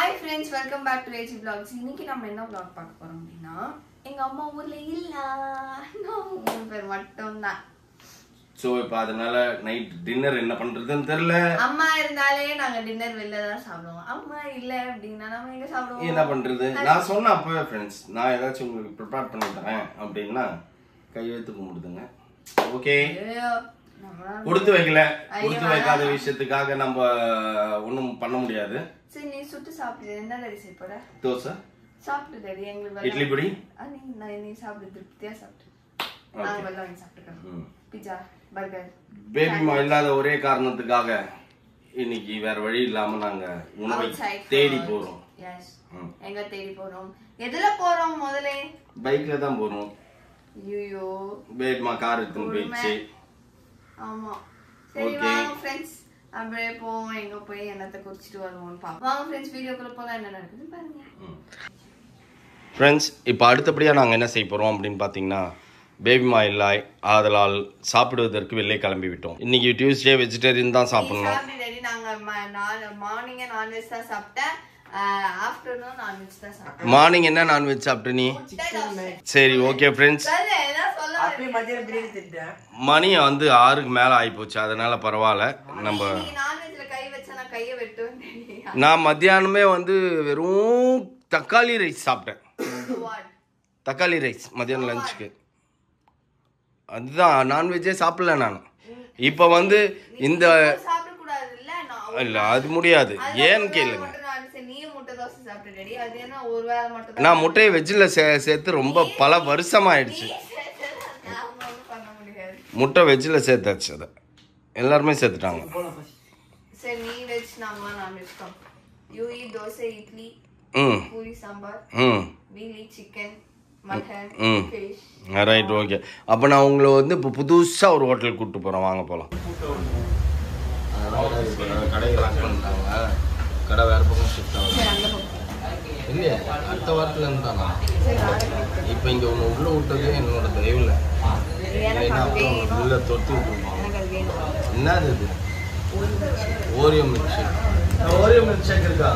Hi friends welcome back to AG vlogs இன்னைக்கு நம்ம என்ன vlog பார்க்க போறோம் அப்படின்னா எங்க அம்மா ஊர்ல இல்ல நான் மூணு பேர் மட்டும் தான் ஸோ இப்போ அதனால நைட் டின்னர் என்ன பண்றதுன்னு தெரியல அம்மா இருந்தாலே நாங்க டின்னர் வெளில தான் சாப்பிடுவோம் அம்மா இல்ல அப்படின்னா நம்ம எங்க சாப்பிடுவோம் என்ன பண்றது நான் சொன்னேன் அப்பவே ஃப்ரெண்ட்ஸ் நான் ஏதாச்சும் உங்களுக்கு ப்ரிப்பேர் பண்ணி தரேன் அப்படின்னா கையெழுத்து கும்பிடுதுங்க ஓகே ஐயோ, நம்மளால- கொடுத்து வைக்கல ஐயோ, கொடுத்து வைக்காத விஷயத்துக்காக நம்ம ஒன்றும் பண்ண முடியாது சரி நீ சுட்டு சாப்பிடு என்ன ரெடி செய்ய போற தோசை சாப்பிட்டு ரெடி எங்களுக்கு இட்லி பொடி ஆ, நீ நான் நீ சாப்பிடு திருப்தியா சாப்பிட்டு நாங்க வெள்ளம் வாங்கி சாப்பிட்டுக்கிறோம் ம். பிஜ்ஜா பர்கர் பேபிமா இல்லாத ஒரே காரணத்துக்காக இன்னைக்கு வேற வழி இல்லாம நாங்க உணவை Outside தேடி food. போறோம் எஸ் ம். எங்க தேடி போறோம் எதுல போறோம் முதல்ல பைக்ல தான் போறோம் ஐயோ பேபிமா கார் எடுத்துன்னு போயிடுச்சு ஆமா சரி Okay. வாங்க ஃப்ரெண்ட்ஸ் அப்படியே போவோம் எங்க போய் என்னத்தை குறிச்சிட்டு வருவோம்னு பாப்போம் வாங்க ஃப்ரெண்ட்ஸ் வீடியோக்குள்ள போலாம் என்ன நடக்குதுன்னு பாருங்க ஃப்ரெண்ட்ஸ் இப்போ அடுத்தபடியாக நாங்கள் என்ன செய்ய போகிறோம் அப்படின்னு பார்த்தீங்கன்னா பேபிமா இல்லை ஆதலால் சாப்பிடுவதற்கு வெளியே கிளம்பி விட்டோம் இன்னைக்கு டியூஸ்டே வெஜிடேரியன் தான் சாப்பிடணும் சாப்பிட்டு ரெடி நாங்க மார்னிங்கே நான்வெஜ் தான் சாப்பிட்டேன் ஆஃப்டர்நூன் நான்வெஜ் தான் சாப்பிட்டேன் மார்னிங் என்ன நான்வெஜ் சாப்பிட்டு நீ சரி ஓகே ஃப்ரெண்ட்ஸ் சரி, ஏதாவது சொல்ல அப்படியே மத்தியானம் பிரியாணி திட்டேன் மணி வந்து ஆறுக்கு மேலே ஆகிப்போச்சு அதனால பரவாயில்ல நம்ம நீங்க நான்வெஜ்ல கை வச்சா நான் கையை வெட்டுவேன் தெரியும். நான் மத்தியானமே வந்து வெறும் தக்காளி ரைஸ் சாப்பிட்டேன் What? தக்காளி ரைஸ் மத்தியானம் லஞ்சுக்கு அதுதான் நான்வெஜ்ஜே சாப்பிடல நான் இப்போ வந்து இந்த சாப்பிடக்கூடாது இல்ல நான் இல்லை அது முடியாது அதுல ஏன்னு ஒரு வேளை கேளுங்க மட்டும் நான் சரி, நீயும் முட்டை தோசை சாப்பிட்டுட்டடி அது என்ன ஒரு வேளை மட்டும் தான் நான் முட்டையை வெஜ்ஜில் சே சேர்த்து ரொம்ப பல வருஷமாயிடுச்சு நான் ஒண்ணும் பண்ண முடியாது முட்டை வெஜ்ஜில் சேர்த்தாச்சு அதை எல்லாருமே சேர்த்துட்டாங்க சரி நீ வெஜ் நாங்களாம் நான் வெஜ் தான் யூ ஈட் தோசை இட்லி ம் பூரி சாம்பார் ம் வீலி சிக்கன் மட்டன் ம். ஃபிஷ் ரைட் ஓகே அப்போ நான் உங்களை வந்து இப்போ புதுசாக ஒரு ஹோட்டலுக்கு கூப்பிட்டு போகிறேன் வாங்க போகலாம் கடை லாக் பண்ணிட்டாங்க கடை வேறு பக்கம் ஷிஃப்ட் ஆகும் சரி அங்க போ இல்லையே அடுத்த வாரத்துல இருந்து தானா சரி நாளைக்கு இப்போ இங்கே ஒன்று உள்ளே விட்டது என்னோட தயவில் எனக்கு அது வேணும் உள்ள தொத்து விட்டுருவோம் எனக்கு அது வேணும் என்னது இது Oreo milk shake Oreo milk shake இருக்கா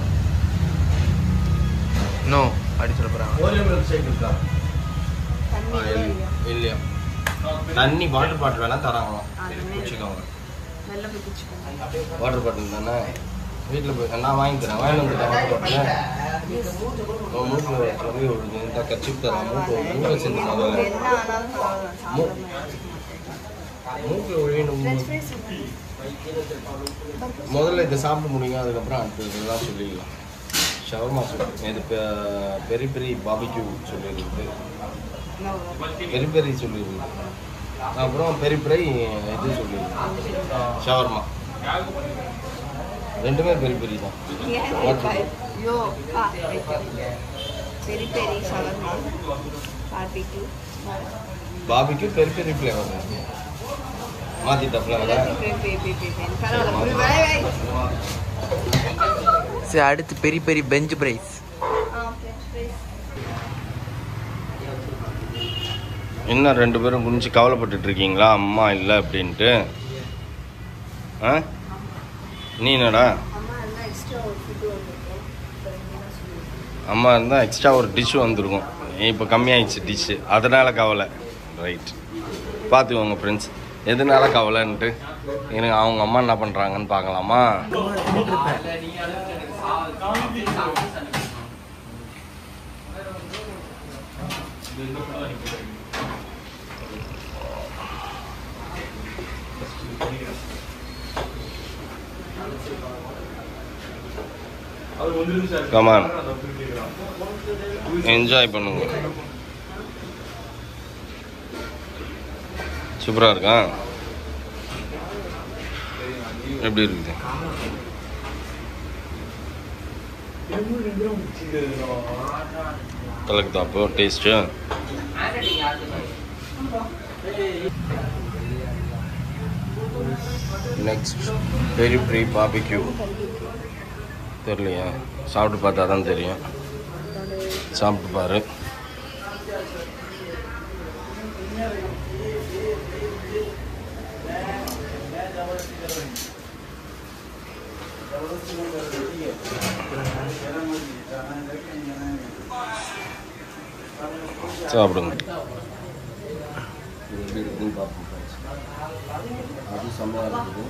நோ அப்படி சொல்ல போறாங்க ஓரியோ மில்க் ஷேக் இருக்கா தண்ணி ஆ, இல்ல- இல்லையா தண்ணி வாட்டர் பாட்டில் வேணா தராங்களாம் வச்சுக்கோங்க நல்ல போய் குடிச்சுக்கோங்க வாட்டர் பாட்டில் தானே வீட்டில் போய் நான் வாங்கி தரேன் வாங்கி வந்து வாட்டர் பாட்டில் மூக்கில் சொல்லி விடுது இந்த கச்சிப் தரேன் மூக்கு மூக்கில் செஞ்சு முதல்ல என்ன ஆனாலும் பரவாயில்ல, சாப்பிடாம மூக்கில் ஒழியணும் French fries இருக்கு. முதல்ல இதை சாப்பிட முடியுங்க அதுக்கப்புறம் அடுத்து இதெல்லாம் சொல்லிடலாம் ஷவர்மா சொல்லி இது பெ- பெரி பெரி பாபிக்யூ சொல்லியிருக்கு பெரி பெரி சொல்லியிருக்கு அப்புறம் பெரி பெரி இது சொல்லியிருக்கு ஷவர்மா ரெண்டுமே பெரி பெரி தான் ஏன் இப்ப- ஐயோ, பா, வைக்கும். Peri peri shawarma barbecue barbecue peri peri flavour மாற்றிட்ட ஃப்ளேவர் பரவாயில்ல வை, வை. சரி அடுத்து பெரிய பெரிய பெஞ்ச் பிரைஸ் ஆ, French fries. என்ன ரெண்டு பேரும் குனிஞ்சு கவலைப்பட்டுட்டு இருக்கீங்களா அம்மா இல்லை அப்படின்ட்டு ஆ நீ என்னடா அம்மா எல்லாம் extra ஒரு food வந்திருக்கும். அப்புறம் என்ன சொல்லுவீங்க? அம்மா இருந்தால் எக்ஸ்ட்ரா ஒரு டிஷ் வந்திருக்கும் இப்போ கம்மியாயிடுச்சு டிஷ்ஷு அதனால கவலை ரைட் பார்த்துக்கோங்க ஃப்ரெண்ட்ஸ் எதனால கவலைன்ட்டு எனக்கு அவங்க அம்மா என்ன பண்ணுறாங்கன்னு பார்க்கலாமா கமான் என்ஜாய் பண்ணுங்க சூப்பராக இருக்கா எப்படி இருக்குது கலக்குதா அப்போ taste next peri peri barbecue தெரியலையா சாப்பிட்டு பார்த்தா தான் தெரியும் சாப்பிட்டு பாரு சாப்பிடுங்க இது எப்படி இருக்குன்னு பார்ப்போம் friends. அது செம்மையாக இருக்குது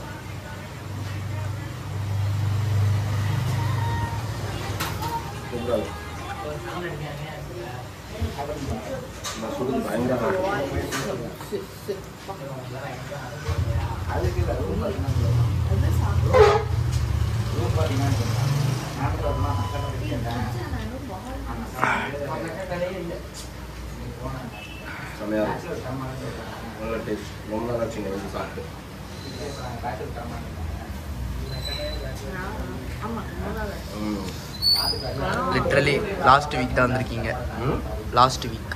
சூப்பரா இருக்கு. நான் சுடுது பயங்கரமா இருக்கு. செம்மையா இருக்கு நல்ல டேஸ்ட் ரொம்ப நாள் ஆச்சுங்க வந்து சாப்பிட்டு ஆமா ம் லிட்ரலி லாஸ்ட் வீக் தான் வந்திருக்கீங்க ம் last week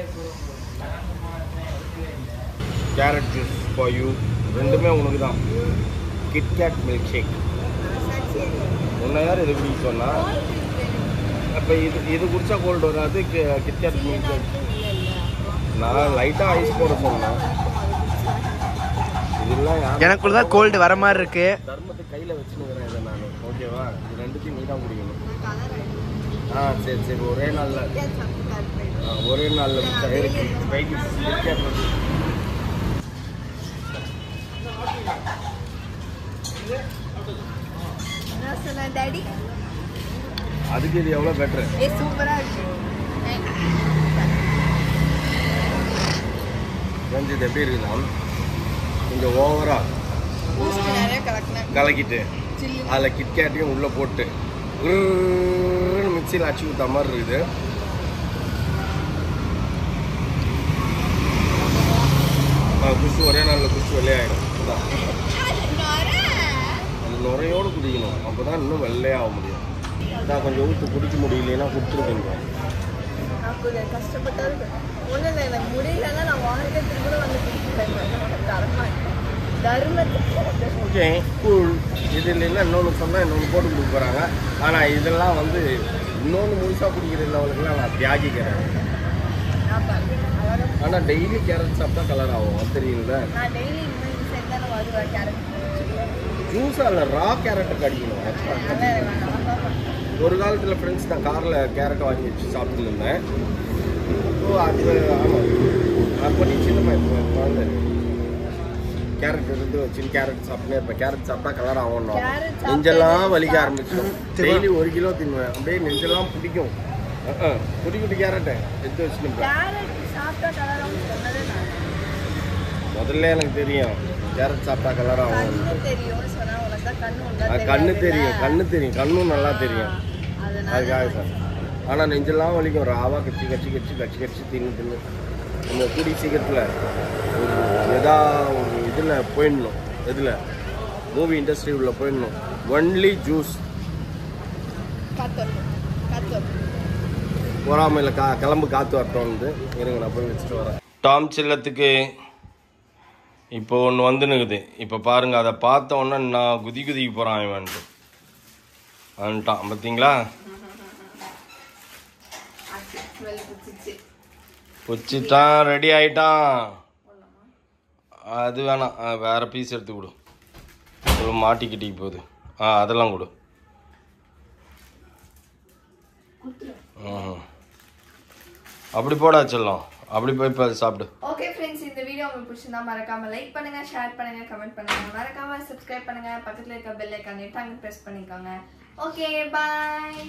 carrot juice for you ரெண்டுமே உனக்கு தான் கிட்கேட் மில்க் ஷேக் உன்னை யார் இது குடிக்க சொன்னா அப்போ இது இது குடிச்சா கோல்டு வராது கிட்கேட் மில்க் ஷேக் நான் லைட்டாக ஐஸ் போட சொன்னேன் இதெல்லாம் யார் எனக்குள்ள தான் கோல்டு வர மாதிரி இருக்கு தர்மத்தை கையில் வச்சுனுக்கிறேன் இதை நான் ஓகேவா இது ரெண்டுத்தையும் நீ தான் குடிக்கணும் ஆ சரி சரி ஒரே நாளில் ஆ, ஒரே நாளில் மிச்சம் இருக்கு கைக்கு கிட்கேட் வந்து என்ன சொன்ன டாடி அதுக்கு இது எவ்வளோ பெட்ரு ஏ சூப்பரா இருக்கு வந்து இது எப்படி இருக்குன்னா கொஞ்சம் ஓவராக பூஸ்ட் நிறைய கலக்கினேன் கலக்கிட்டு சில்லி அதில் கிட்கேட்டையும் உள்ளே போட்டு மிக்சியில் அடிச்சு விட்ட மாதிரி இருக்குது ஆ, குஷ்டு ஒரே நாளில் குஷ்டு வெள்ளையாயிடும் அதான் அது நுரையோடு குடிக்கணும் அப்போ தான் இன்னும் வெள்ளையாக முடியும் அதான் கொஞ்சம் ஊற்று குடிக்க முடியலன்னா கொடுத்துருக்கீங்க நான் கொஞ்சம் கஷ்டப்பட்டா இருக்கு ஒன்றும் இல்லை எனக்கு முடியலன்னா நான் வாங்கிட்டு கூட வந்து குடிக்கிறேன் தரமா தர்மத்துக்கு ஓகே கூல் இது இல்லைன்னா இன்னொன்று சொன்னால் இன்னொன்று போட்டு கொடுக்க போகிறாங்க ஆனால் இதெல்லாம் வந்து இன்னொன்று முழுசாக குடிக்கிற லெவலுக்குலாம் நான் தியாகிக்கிறேன் நான் பாருங்க அதோட ஆனால் டெய்லி கேரட் சாப்பிட்டா கலர் ஆகும் அது தெரியல நான் டெய்லி இனிமேல் இந்த சைட் தானே வருவேன் கேரட் ஜூஸாக இல்லை ரா கேரட்டுக்கு அடிக்கணும் நல்லா வேணாம் ஒரு காலத்தில் ஃப்ரெண்ட்ஸ் நான் காரில் கேரட் வாங்கி வச்சு சாப்பிட்டு இருந்தேன் ஓ அது ஆமாம் அப்போ நீ சின்ன பையன் குழந்தை கேரட் இருந்து சின்ன கேரட் சாப்பிட்டே இருப்பேன் கேரட் சாப்பிட்டா கலர் ஆகும் Carrot சாப்பிட்டா நெஞ்செல்லாம் வலிக்க ஆரம்பிச்சிடும் சரி. டெய்லி ஒரு கிலோ தின்னுவேன் அப்படியே நெஞ்செல்லாம் பிடிக்கும் அஹ், அஹ், குட்டி குட்டி கேரட்டை எடுத்து வச்சுருப்பேன் கேரட் சாப்பிட்டா கலராகும் சொன்னதே நான் முதல்ல எனக்கு தெரியும் கேரட் சாப்பிட்டா கலர் ஆகும் கண்ணு தெரியும்னு சொன்னா உனக்கு தான் கண்ணு ஒழுங்கா அது கண்ணு தெரியாதுல்ல? தெரியும் கண்ணு தெரியும் கண்ணும் நல்லா தெரியும் அதனால அதுக்காக சார் ஆனால் நெஞ்செல்லாம் வலிக்கும் ராவா கச்சி கச்சி கச்சி கச்சி கச்சி தின்னு தின்னு நம்ம கூடி சீக்கிரத்தில் ஒரு எதா ஒரு இதில் போயிடணும் இதில் மூவி இண்டஸ்ட்ரி உள்ள போயிடணும் ஒன்லி ஜூஸ் காத்து வரணும். காத்து வரணும். பொறாமையில் கா கிளம்பு காற்று வரட்டோன்னு இருங்க நான் போய் வச்சுட்டு வரேன் டாம் சில்லத்துக்கு இப்போ ஒன்று வந்துனுக்குது இப்போ பாருங்க அதை பார்த்த உடனே நான் குதி குதிக்கு போகிறான் இவன்ட்டு வந்துட்டான் பார்த்தீங்களா ஆச்சு, smell பிடிச்சிச்சு. புச்சிட்டான் ரெடி ஆயிட்டான் அது வேணாம் ஆ, வேற பீஸ் எடுத்து கொடு ஒரு மாட்டிக்கிட்டிக்கு போகுது ஆ அதெல்லாம் கொடு ம்ஹும். அப்படி போடா செல்லம் அப்படி போய் இப்போ சாப்பிடு ஓகே ஃப்ரெண்ட்ஸ் இந்த வீடியோ உங்களுக்கு பிடிச்சிருந்தா மறக்காம லைக் பண்ணுங்க ஷேர் பண்ணுங்க கமெண்ட் பண்ணுங்க மறக்காம சப்ஸ்கிரைப் பண்ணுங்க பக்கத்துல இருக்க பெல் ஐக்கான் அங்க பிரஸ் பண்ணிக்கோங்க ஓகே பாய்